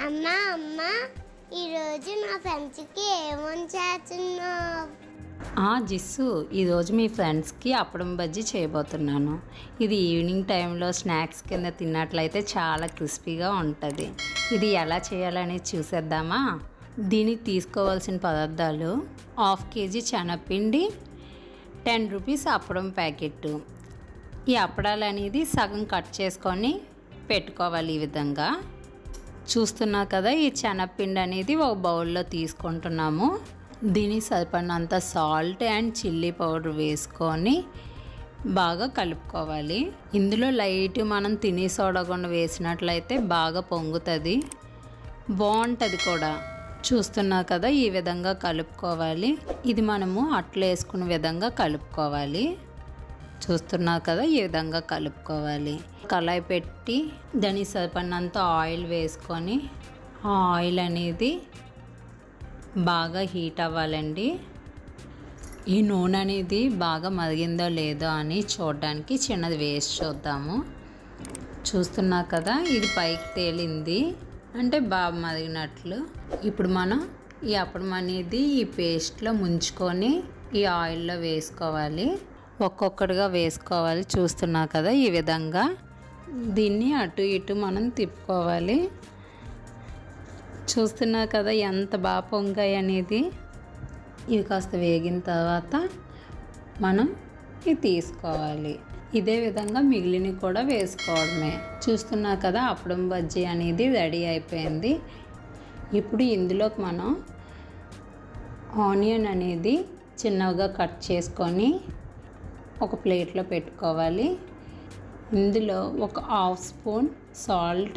అమ్మ అమ్మ ఈరోజు నా ఫ్రెండ్స్కి ఏమని చేస్తున్నావు ఆ జిస్సు ఈరోజు మీ ఫ్రెండ్స్కి అప్పడం బజ్జీ చేయబోతున్నాను ఇది ఈవినింగ్ టైంలో స్నాక్స్ కింద తిన్నట్లయితే చాలా క్రిస్పీగా ఉంటుంది ఇది ఎలా చేయాలని చూసేద్దామా దీనికి తీసుకోవాల్సిన పదార్థాలు హాఫ్ కేజీ శనగపిండి టెన్ రూపీస్ అప్పడం ప్యాకెట్ ఈ అప్పడాలు అనేది సగం కట్ చేసుకొని పెట్టుకోవాలి ఈ విధంగా చూస్తున్నా కదా ఈ శనగపిండి అనేది ఒక బౌల్లో తీసుకుంటున్నాము దీనికి సరిపడినంత సాల్ట్ అండ్ చిల్లీ పౌడర్ వేసుకొని బాగా కలుపుకోవాలి ఇందులో లైట్ మనం తినే సోడా గుండ వేసినట్లయితే బాగా పొంగుతుంది బాగుంటుంది కూడా చూస్తున్నా కదా ఈ విధంగా కలుపుకోవాలి ఇది మనము అట్లు వేసుకునే విధంగా కలుపుకోవాలి చూస్తున్నారు కదా ఈ విధంగా కలుపుకోవాలి కళాయి పెట్టి దానికి సరిపడినంత ఆయిల్ వేసుకొని ఆ ఆయిల్ అనేది బాగా హీట్ అవ్వాలండి ఈ నూనె అనేది బాగా మరిగిందో లేదో అని చూడడానికి చిన్నది వేసి చూద్దాము చూస్తున్నా కదా ఇది పైకి తేలింది అంటే బాగా మరిగినట్లు ఇప్పుడు మనం ఈ అప్పడం అనేది ఈ పేస్ట్లో ముంచుకొని ఈ ఆయిల్లో వేసుకోవాలి ఒక్కొక్కటిగా వేసుకోవాలి చూస్తున్నా కదా ఈ విధంగా దీన్ని అటు ఇటు మనం తిప్పుకోవాలి చూస్తున్నా కదా ఎంత బాగా పొంగాయి అనేది ఇవి కాస్త వేగిన తర్వాత మనం ఇది తీసుకోవాలి ఇదే విధంగా మిగిలిన కూడా వేసుకోవడమే చూస్తున్నా కదా అప్పడం బజ్జీ అనేది రెడీ అయిపోయింది ఇప్పుడు ఇందులోకి మనం ఆనియన్ అనేది చిన్నగా కట్ చేసుకొని ఒక ప్లేట్లో పెట్టుకోవాలి ఇందులో ఒక half spoon salt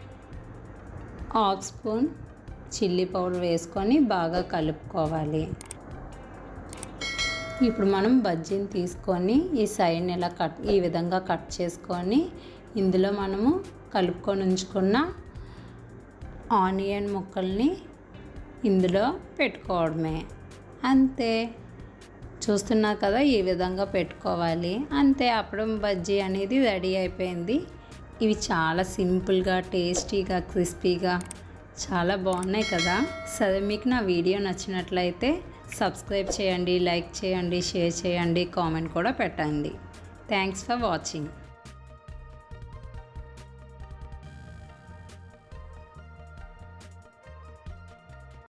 half spoon chilli powder వేసుకొని బాగా కలుపుకోవాలి ఇప్పుడు మనం బజ్జీని తీసుకొని ఈ సైడ్ని ఇలా కట్ ఈ విధంగా కట్ చేసుకొని ఇందులో మనము కలుపుకొని ఉంచుకున్న ఆనియన్ ముక్కల్ని ఇందులో పెట్టుకోవడమే అంతే చూస్తున్నా కదా ఈ విధంగా పెట్టుకోవాలి అంతే అప్పడం బజ్జీ అనేది రెడీ అయిపోయింది ఇవి చాలా సింపుల్గా టేస్టీగా క్రిస్పీగా చాలా బాగున్నాయి కదా సరే మీకు నా వీడియో నచ్చినట్లయితే సబ్స్క్రైబ్ చేయండి లైక్ చేయండి షేర్ చేయండి కామెంట్ కూడా పెట్టండి థ్యాంక్స్ ఫర్ వాచింగ్